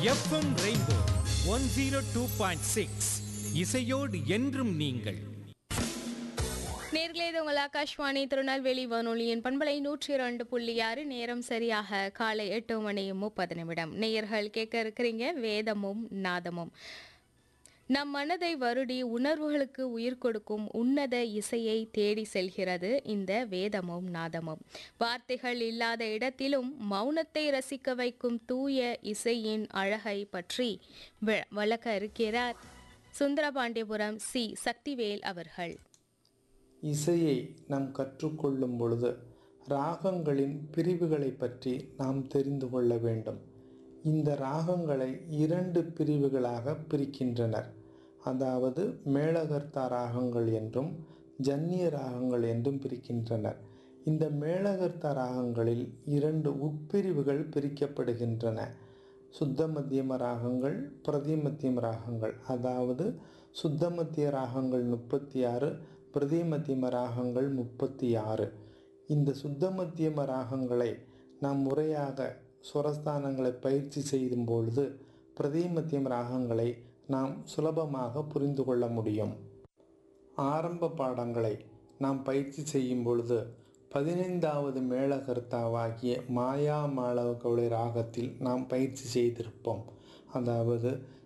FM rainbow one zero two point six இசையோடு என்றும் நீங்கள் நேர்களே இது உங்கள் ஆகாஷ்வாணி திருநெல்வேலி வானொலியின் பண்பலை நூற்றி இரண்டு புள்ளி ஆறு நேரம் சரியாக காலை எட்டு மணி முப்பது நிமிடம் நேயர்கள் கேட்க இருக்கிறீங்க வேதமும் நாதமும் நம் மனதை வருடி உணர்வுகளுக்கு உயிர் கொடுக்கும் உன்னத இசையை தேடி செல்கிறது இந்த வேதமும் நாதமும் வார்த்தைகள் இல்லாத இடத்திலும் மௌனத்தை ரசிக்க வைக்கும் தூய இசையின் அழகை பற்றி வ- வழக்க இருக்கிறார் சுந்தரபாண்டியபுரம் சி சக்திவேல் அவர்கள் இசையை நாம் கற்றுக்கொள்ளும் பொழுது ராகங்களின் பிரிவுகளை பற்றி நாம் தெரிந்து கொள்ள வேண்டும் இந்த ராகங்களை இரண்டு பிரிவுகளாக பிரிக்கின்றனர் அதாவது மேளகர்த்தா ராகங்கள் என்றும் ஜன்னிய ராகங்கள் என்றும் பிரிக்கின்றனர் இந்த மேளகர்த்தா ராகங்களில் இரண்டு உட்பிரிவுகள் பிரிக்கப்படுகின்றன சுத்த மத்தியம ராகங்கள் பிரதிமத்தியம ராகங்கள் அதாவது சுத்த மத்திய ராகங்கள் முப்பத்தி ஆறு பிரதிமத்தியம ராகங்கள் முப்பத்தி ஆறு இந்த சுத்த மத்தியம ராகங்களை நாம் முறையாக சுரஸ்தானங்களை பயிற்சி செய்யும் பொழுது பிரதிமத்தியம ராகங்களை நாம் சுலபமாக புரிந்து கொள்ள முடியும் ஆரம்ப பாடங்களை நாம் பயிற்சி செய்யும் பொழுது பதினைந்தாவது மேளகர்த்தாவாகிய மாயா மாளவ கவுளை ராகத்தில் நாம் பயிற்சி செய்திருப்போம் அதாவது